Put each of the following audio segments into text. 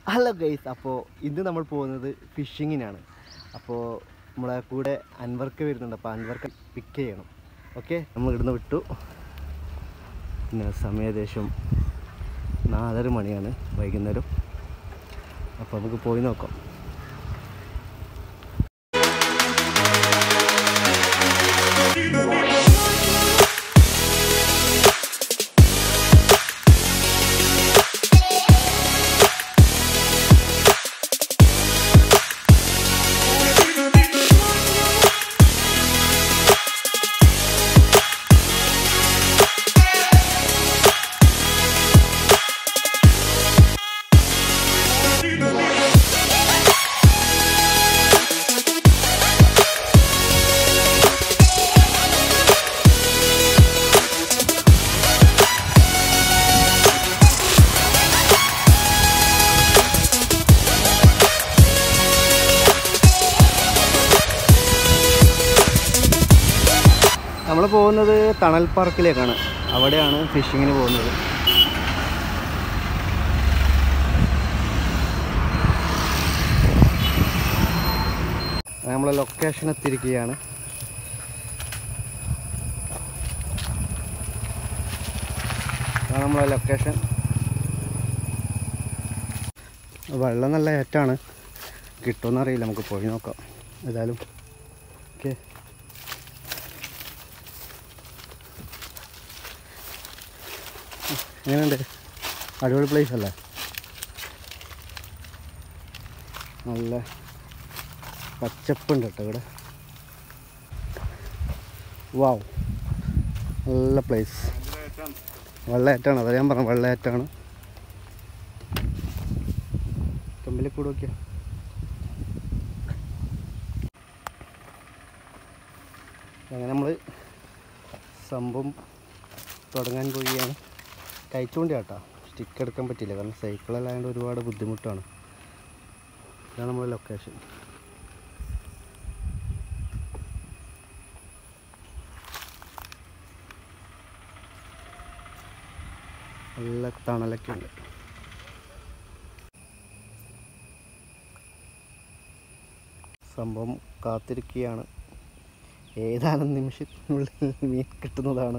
hello guys അപ്പോൾ ഇന്ന് നമ്മൾ പോകുന്നത് ഫിഷിങ്ങിനാണ് അപ്പോൾ നമ്മളെ കൂടെ അൻവർക്ക് വരുന്നുണ്ട് അപ്പോൾ അൻവർക്ക് പിക്ക് ചെയ്യണം ഓക്കെ നമ്മൾ ഇവിടുന്ന് വിട്ടു പിന്നെ സമയം ഏകദേശം നാലര മണിയാണ് വൈകുന്നേരം അപ്പോൾ നമുക്ക് പോയി നോക്കാം നമ്മൾ പോകുന്നത് തണൽ പാർക്കിലേക്കാണ് അവിടെയാണ് ഫിഷിങ്ങിന് പോകുന്നത് നമ്മളെ ലൊക്കേഷൻ എത്തിയിരിക്കുകയാണ് അതാണ് നമ്മളെ ലൊക്കേഷൻ വെള്ളം നല്ല ഏറ്റാണ് കിട്ടുമെന്നറിയില്ല നമുക്ക് പോയി നോക്കാം ഏതായാലും ഓക്കെ എങ്ങനെയുണ്ട് അടിപൊളി പ്ലേസ് അല്ലേ നല്ല പച്ചപ്പുണ്ട് കേട്ടോ ഇവിടെ വാവ് നല്ല പ്ലേസ് വെള്ളയേറ്റാണ് അതാ ഞാൻ പറഞ്ഞു വെള്ളയേറ്റാണ് കമ്പിൽ കൂടെ നോക്കിയാ അങ്ങനെ നമ്മൾ സംഭവം തുടങ്ങാൻ പോവുകയാണ് കഴിച്ചുകൊണ്ട് കേട്ടോ സ്റ്റിക്ക് എടുക്കാൻ പറ്റില്ല കാരണം സൈക്കിളല്ലായതുകൊണ്ട് ഒരുപാട് ബുദ്ധിമുട്ടാണ് ഇതാണ് നമ്മുടെ ലൊക്കേഷൻ നല്ല തണലൊക്കെ ഉണ്ട് സംഭവം കാത്തിരിക്കുകയാണ് ഏതാനും നിമിഷത്തിനുള്ളിൽ മീൻ കിട്ടുന്നതാണ്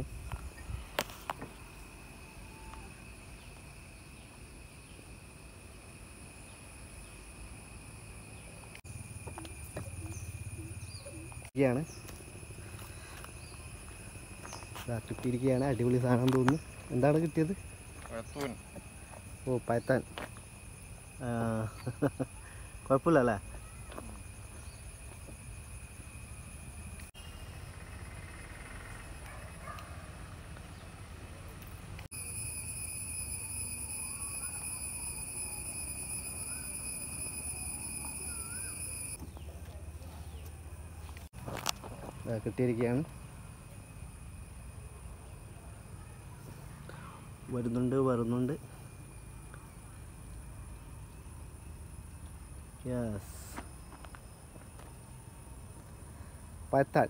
ാണ് കിട്ടിയിരിക്കുകയാണ് അടിപൊളി സാധനം തോന്നുന്നു എന്താണ് കിട്ടിയത് ഓ പയത്താൻ ആ, കുഴപ്പമില്ല അല്ലേ ദാ കിട്ടിയിരിക്കുകയാണ് വരുന്നുണ്ട് വരുന്നുണ്ട് യെസ് പത്താൻ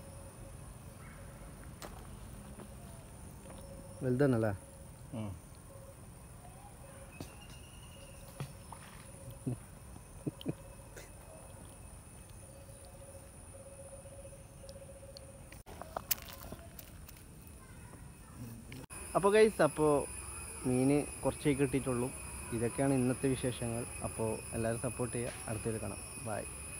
വലുതാണല്ലേ അപ്പോൾ ഗൈസ് അപ്പോൾ മീൻ കുറച്ചേ കിട്ടിയിട്ടുള്ളൂ ഇതൊക്കെയാണ് ഇന്നത്തെ വിശേഷങ്ങൾ അപ്പോൾ എല്ലാവരും സപ്പോർട്ട് ചെയ്യുക അടുത്തൊരു കാണാം ബൈ